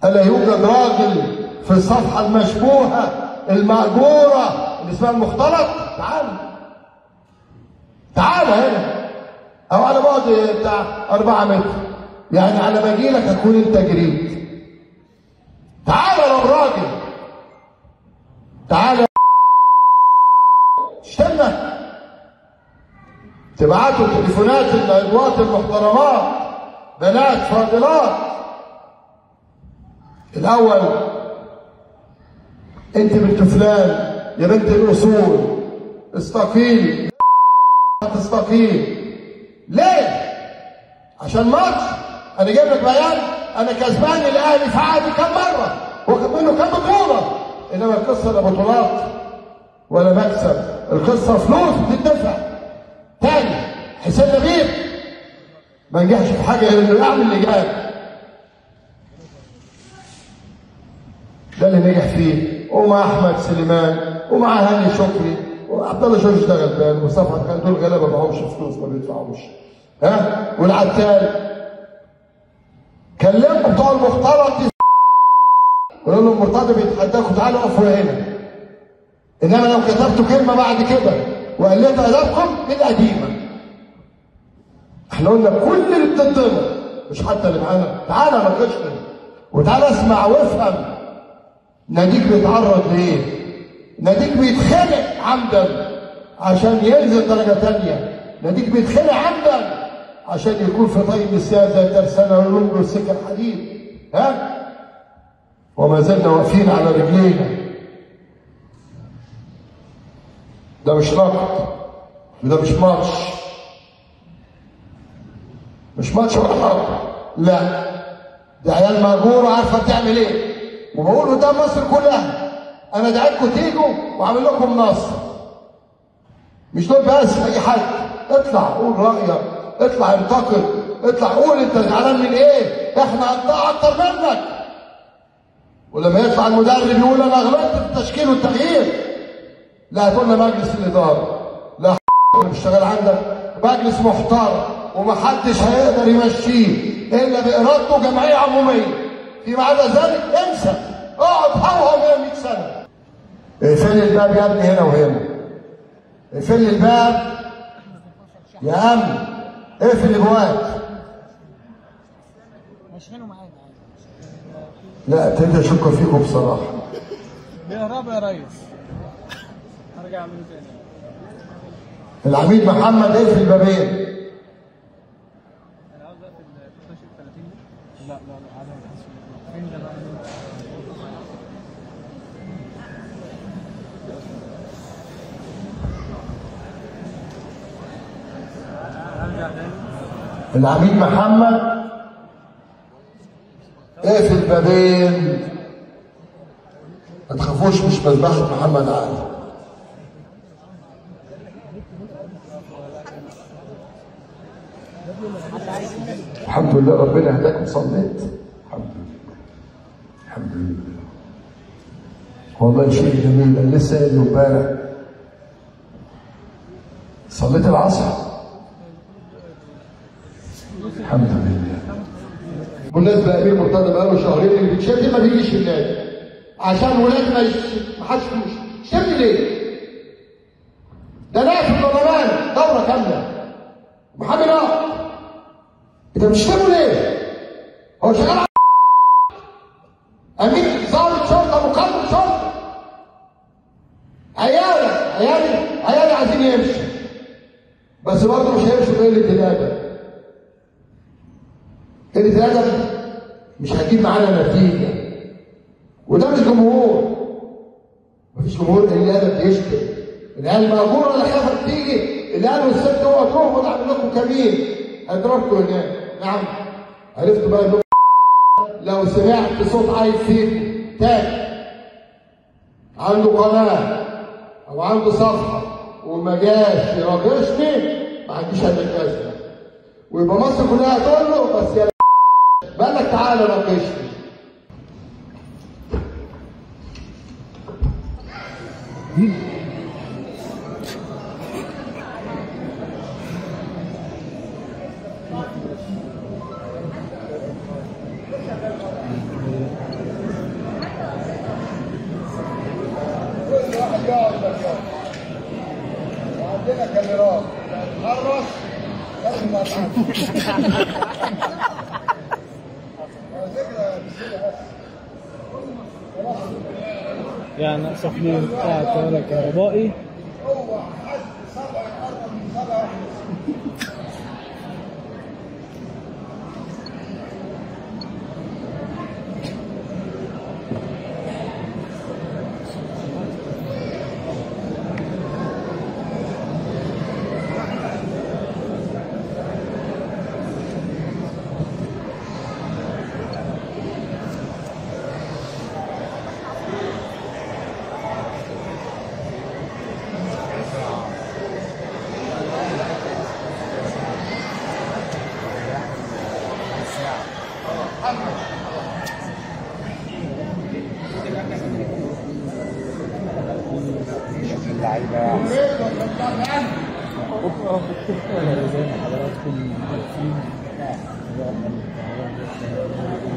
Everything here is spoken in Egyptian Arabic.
ألا يوجد راجل في الصفحة المشبوهة المأجورة اللي اسمها المختلط تعال تعال هنا أو على بعد بتاع أربعة متر يعني على ما أجيلك أكون أنت جريت تعال يا الراجل تعال استنى تبعتوا تليفونات العدوات المحترمات بنات فاضلات الاول انت بنت فلان يا بنت الاصول استقيل تستقيل ليه عشان ماتش انا جايب لك بيان انا كسبان الاهلي في عقدي كم مره واخد منه كم بطوله انما القصه لا بطولات ولا مكسب القصه فلوس بتدفع تاني حسين نبيل ما نجحش في حاجه غير انه يعمل اللي جاب ده اللي نجح فيه ومع احمد سليمان ومع هاني شكري وعبد الله جورج ده غلبان وصفحه كان دول غلابه ما معهمش فلوس ما بيدفعوش ها والعتال كلموا بتوع المختلط دي قولوا لهم مرتضى بيتحداكم تعالوا اقفوا هنا انما لو كتبتوا كلمه بعد كده وقلت ادبكم القديمه احنا قلنا كل اللي ضدنا مش حتى اللي معانا تعالى ناقشنا وتعالى اسمع وافهم ناديك بيتعرض ليه ناديك بيتخنق عمدا عشان ينزل درجه ثانيه ناديك بيتخنق عمدا عشان يكون في طيب السياسه زي ترسانه ولونج والسكه الحديد ها وما زلنا واقفين على رجلينا ده مش نقد وده مش ماتش مش ماتش ولا نقد لا دي عيال مأجورة عارفة تعمل ايه وبقول قدام مصر كلها انا دعيتكم تيجوا وعامل لكم نصر مش دول بس اي حد اطلع قول رايك اطلع انتقد اطلع قول انت زعلان من ايه احنا هنطلع اكتر منك ولما يطلع المدرب يقول انا غلطت في التشكيل والتغيير لا هتقول لنا مجلس الاداره لا اللي بيشتغل عندك مجلس محترم ومحدش هيقدر يمشيه الا بارادته جمعيه عموميه فيما عدا ذلك انسى اقعد هوهو 100 سنه اقفل الباب يا ابني هنا وهنا اقفل الباب يا امن اقفل الابواب مشغلوا معانا لا ابتديت اشك فيكم بصراحه بيهربوا يا ريس هرجع اعمله تاني العميد محمد اقفل البابين انا عاوز اقفل 16 30 لا لا لا عدم الحسن فين ده بقى ارجع تاني العميد محمد اقفل البابين ما تخافوش مش مذبحة محمد علي الحمد لله ربنا هداك وصليت الحمد لله الحمد لله والله شيء جميل انا لسه قايل له امبارح صليت العصر الحمد لله بالنسبه لامير مرتضى بقاله شهرين اللي بيتشتم ما بيجيش النادي عشان ولاد ما يش- ما حدش فلوس شتم ليه؟ ده نائب في البرلمان دوره كامله محامي نائب انت بتشتمه ليه؟ هو شغال على امين ضابط شرطه مقدم شرطه عيالي عيالي عيالي عايزين يمشوا بس برضه مش هيمشوا بقله الادب قله الادب مش هتجيب معانا نتيجه وده مش جمهور مفيش جمهور قليل الادب بيشتم العيال مأجورة اللي خافت تيجي اللي قالوا الست اوعوا تروحوا نعمل لكم كمين اضربكم هناك نعم عرفت بقى إنه لو سمعت صوت عيل فيك تاني عنده قناة أو عنده صفحة وما جاش يراجشني ما عنديش أنا الجزمة ويبقى مصر كلها تقول له بس يا بالك تعالى ناقشني عندك يا وعندنا كاميرات تتحرك لازم ما تعدي على فكره بس يعني ناقصك ليه بتاع التيار الكهربائي هو حد سبع يقرب من سبع زي ما حضراتكم عارفين